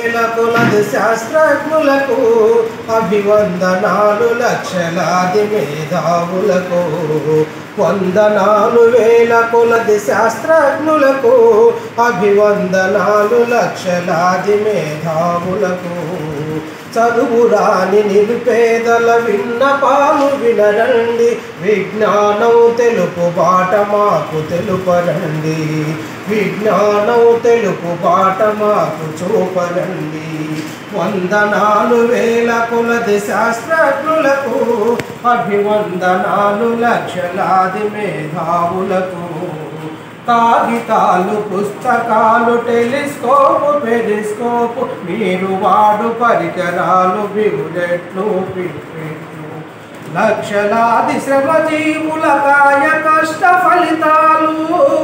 వేల కొలది శాస్త్రజ్ఞులకు అభివందనాలు లక్షలాది మేధావులకు వందనాలు వేల కొలది శాస్త్రజ్ఞులకు అభివందనాలు లక్షలాది మేధావులకు చదువు రాని నిరుపేదల విన్నపాలు వినరండి విజ్ఞానం తెలుపు బాట మాకు తెలుపరండి విజ్ఞానం తెలుపు బాట మాకు చూపరండి వందనాలు వేల కొలది శాస్త్రజ్ఞులకు అభివందనాలు లక్షలాది మేధావులకు కాగితాలు పుస్తకాలు టెలిస్కోపు పెరిస్కోపు మీరు వాడు పరికరాలు బివులెట్లు పిప్పెట్లు లక్షలాది శ్రమజీవుల కాయ కష్ట ఫలితాలు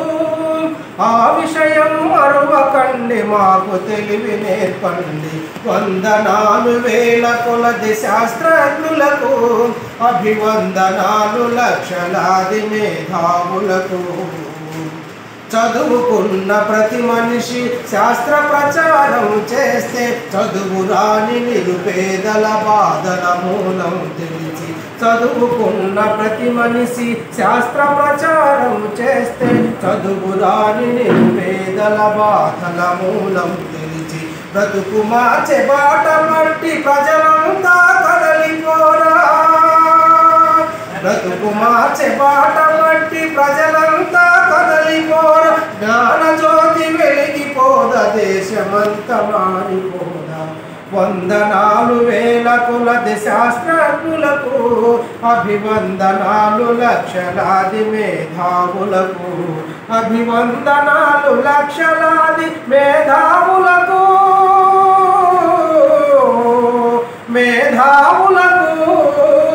ఆ విషయం మరువకండి మాకు తెలివి నేర్పండి వందనాలు వేల కొలది శాస్త్రజ్ఞులకు అభివందనాలు లక్షలాది మేధావులకు చదువుకున్న ప్రతి మనిషి శాస్త్ర ప్రచారం చేస్తే చదువు రాని నిరుపేదల బాధల మూలం తెలిసి చదువుకున్న ప్రతి మనిషి శాస్త్ర ప్రచారం చేస్తే చదువు రాని నిరుపేదల బాధల మూలం తెలిసి బ్రతుకు మార్చే బాట మట్టి ప్రజలంతా కదలిపోరా బ్రతుకు మార్చే బాట మట్టి ప్రజలంతా కదలిపోర జ్ఞాన జ్యోతి వెలిగిపోద దేశమంతా మారిపోదా వందనాలు వేల కులది శాస్త్రజ్ఞులకు అభివందనాలు లక్షలాది మేధావులకు అభివందనాలు లక్షలాది మేధావులకు మేధావులకు